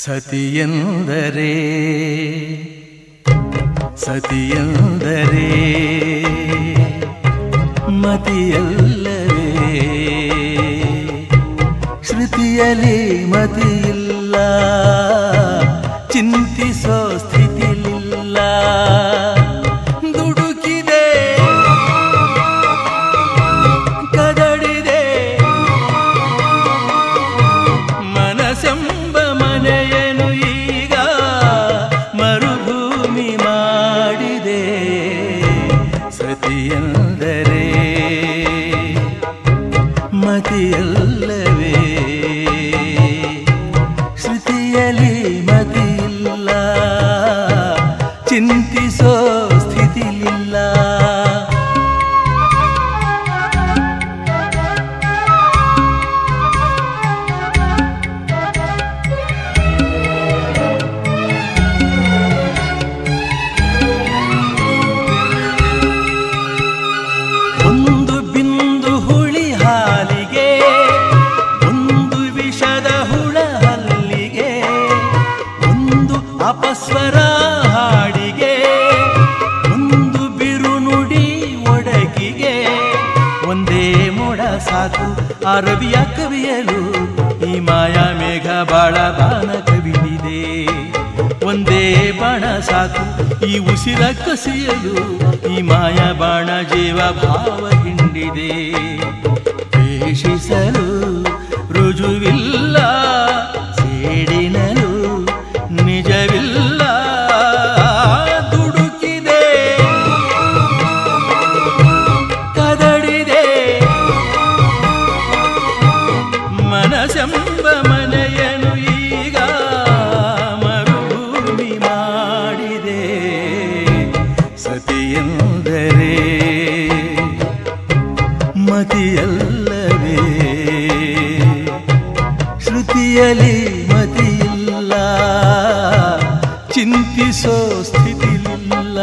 ಸತಿಯೆಂದರೆ ಸತಿಯೆಂದರೆ ಮತಿಯಲ್ಲವೇ ಶ್ರುತಿಯಲಿ ಮತಿಯಿಲ್ಲ ಚಿಂತಿಸೋ ಸ್ಥಿತಿಲಿಲ್ಲ ದುಡುಕಿದೆ ಕದಡಿದೆ ಮನಸೆಂಬ ಮನೆಯನು ಈಗ ಮರುಭೂಮಿ ಮಾಡಿದೆ ಸತಿಯೆಂದರೆ ಮತಿಯಲ್ಲವೇ ಶ್ರುತಿಯಲಿ ಮತಿಯಿಲ್ಲ ಚಿಂತಿಸೋ ಸ್ಥಿತಿಲಿಲ್ಲ ಒಂದು ಬಿಂದು ಹುಳಿ ಹಾಲಿಗೆ ಒಂದು ವಿಷದ ಹುಳ ಹಲ್ಲಿಗೆ ಒಂದು ಅಪಸ್ವರ ಹಾಡಿಗೆ ಒಂದು ಬಿರುನುಡಿ ಒಡಗಿಗೆ ಒಂದೇ ಮೋಡ ಸಾಕು ಆ ರವಿಯ ಕವಿಯಲು ಈ ಮಾಯಾ ಮೇಘ ಬಾಳ ಬಾಣ ಕವಿದಿದೆ ಒಂದೇ ಬಾಣ ಸಾಕು ಈ ಉಸಿರ ಕಸಿಯಲು ಈ ಮಾಯ ಬಾಣ ಜೀವ ಭಾವ ಹಿಂಡಿದೆ ದ್ವೇಷಿಸಲು ರುಜುವಿಲ್ಲ ಸೇಡಿನಲು ನಿಜವಿಲ್ಲ ದುಡುಕಿದೆ ಕದಡಿದೆ ಮನಸೆಂಬ ಮನೆಯನು ಈಗ ಮರುಭೂಮಿ ಮಾಡಿದೆ ಸತಿಯೆಂದರೆ ಮತಿಯಲ್ಲವೇ ಶ್ರುತಿಯಲಿ ಮತಿಯಿಲ್ಲ ಚಿಂತಿಸೋ ಸ್ಥಿತಿಲಿಲ್ಲ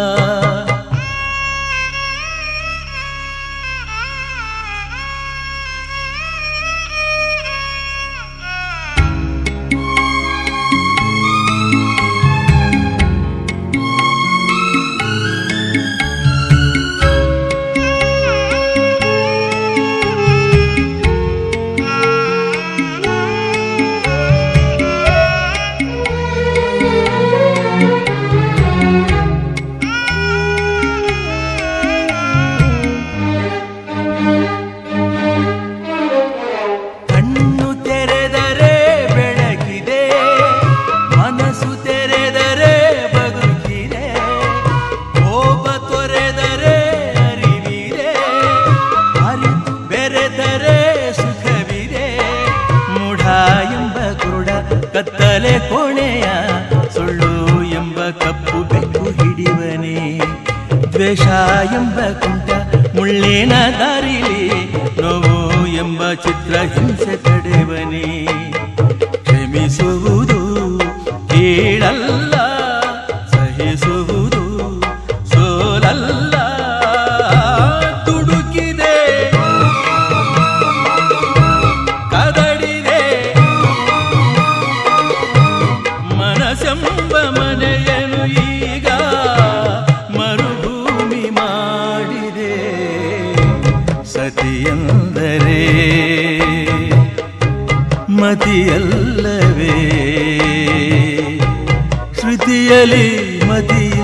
ಕಣ್ಣು ತೆರೆದರೆ ಬೆಳಕಿದೆ ಮನಸ್ಸು ತೆರೆದರೆ ಬದುಕಿದೆ ಕೋಪ ತೊರೆದರೆ ಅರಿವಿದೆ ಅರಿತು ಬೆರೆದರೆ ಸುಖವಿದೆ ಮೂಢ ಎಂಬ ಕುರುಡ ಕತ್ತಲೆ ಕೋಣೆಯ ಸುಳ್ಳು ಎಂಬ ಕಪ್ಪು ಬೆಕ್ಕು ಹಿಡಿವನೆ ದ್ವೇಷ ಎಂಬ ಕುಂಟ ಮುಳ್ಳಿನ ದಾರಿಲಿ ನೋವು ಎಂಬ ಚಿತ್ರ ಹಿಂಸೆ ತಡೆವನೆ ಕ್ಷಮಿಸುವುದು ಕೀಳಲ್ಲ ಸಹಿಸುವುದು ಸೋಲಲ್ಲ ತುಡುಕಿದೆ ಕದಡಿದೆ ಮನಸೆಂಬ ಮನೆಯನು ಈಗ ಮರುಭೂಮಿ ಮಾಡಿದೆ ಸತಿಯೆಂದರೆ ಮತಿಯಲ್ಲವೇ ಶ್ರುತಿಯಲಿ ಮತಿಯ